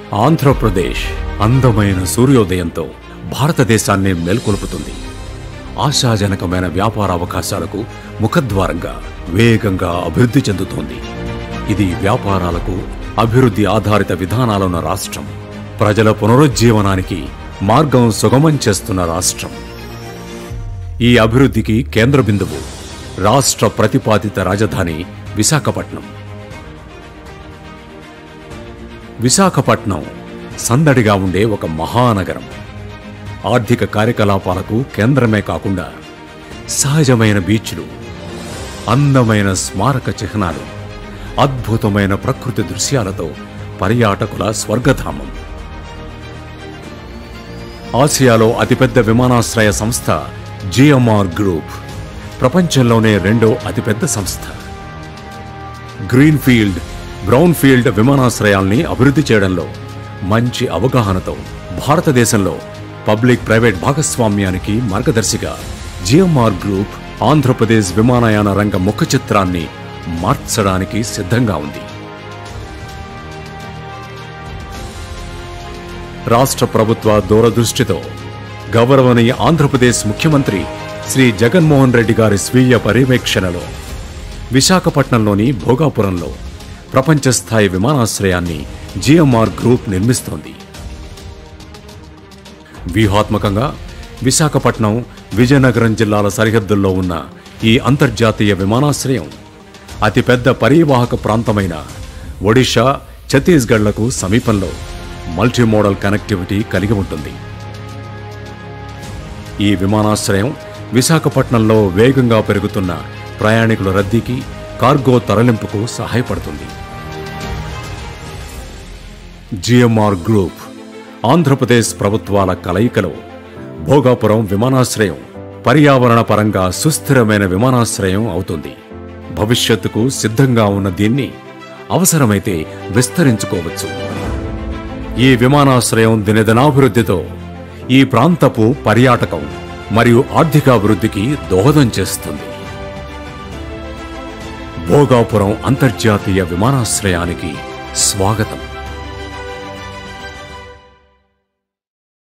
ఆంధ్రప్రదేశ్ అందమైన సూర్యోదయంతో భారతదేశాన్ని మేల్కొల్పుతుంది ఆశాజనకమైన వ్యాపార అవకాశాలకు ముఖద్వారంగా వేగంగా అభివృద్ధి చెందుతోంది ఇది వ్యాపారాలకు అభివృద్ధి ఆధారిత విధానాలున్న రాష్ట్రం ప్రజల పునరుజ్జీవనానికి మార్గం సుగమం చేస్తున్న రాష్ట్రం ఈ అభివృద్ధికి కేంద్ర బిందువు రాష్ట్ర ప్రతిపాదిత రాజధాని విశాఖపట్నం విశాఖపట్నం సందడిగా ఉండే ఒక మహానగరం ఆర్థిక కార్యకలాపాలకు కేంద్రమే కాకుండా సహజమైన బీచ్లు అందమైన స్మారక చిహ్నాలు అద్భుతమైన ప్రకృతి దృశ్యాలతో పర్యాటకుల స్వర్గధామం ఆసియాలో అతిపెద్ద విమానాశ్రయ సంస్థ జిఎంఆర్ గ్రూప్ ప్రపంచంలోనే రెండో అతిపెద్ద సంస్థ గ్రీన్ఫీల్డ్ బ్రౌన్ఫీల్డ్ విమానాశ్రయాల్ని అభివృద్ధి చేయడంలో మంచి అవగాహనతో భారతదేశంలో పబ్లిక్ ప్రైవేట్ భాగస్వామ్యానికి మార్గదర్శిగా జిఎంఆర్ గ్రూప్ ఆంధ్రప్రదేశ్ విమానయాన రంగ ముఖ చిత్రాన్ని మార్చడానికి సిద్ధంగా ఉంది రాష్ట్ర ప్రభుత్వ దూరదృష్టితో గౌరవనీయ ఆంధ్రప్రదేశ్ ముఖ్యమంత్రి శ్రీ జగన్మోహన్ రెడ్డి గారి స్వీయ పర్యవేక్షణలో విశాఖపట్నంలోని భోగాపురంలో ప్రపంచ స్థాయి విమానాశ్రయాన్ని జిఎంఆర్ గ్రూప్ నిర్మిస్తోంది వ్యూహాత్మకంగా విశాఖపట్నం విజయనగరం జిల్లాల సరిహద్దుల్లో ఉన్న ఈ అంతర్జాతీయ విమానాశ్రయం అతిపెద్ద పరివాహక ప్రాంతమైన ఒడిషా ఛత్తీస్గఢ్లకు సమీపంలో మల్టీమోడల్ కనెక్టివిటీ కలిగి ఉంటుంది ఈ విమానాశ్రయం విశాఖపట్నంలో వేగంగా పెరుగుతున్న ప్రయాణికుల రద్దీకి కార్గో తరలింపుకు సహాయపడుతుంది జిఎంఆర్ గ్రూప్ ఆంధ్రప్రదేశ్ ప్రభుత్వాల కలయికలో భోగాపురం విమానాశ్రయం పర్యావరణ పరంగా సుస్థిరమైన విమానాశ్రయం అవుతుంది భవిష్యత్తుకు సిద్ధంగా ఉన్న దీన్ని అవసరమైతే విస్తరించుకోవచ్చు ఈ విమానాశ్రయం దినదినాభివృద్ధితో ఈ ప్రాంతపు పర్యాటకం మరియు ఆర్థికాభివృద్ధికి దోహదం చేస్తుంది భోగాపురం అంతర్జాతీయ విమానాశ్రయానికి స్వాగతం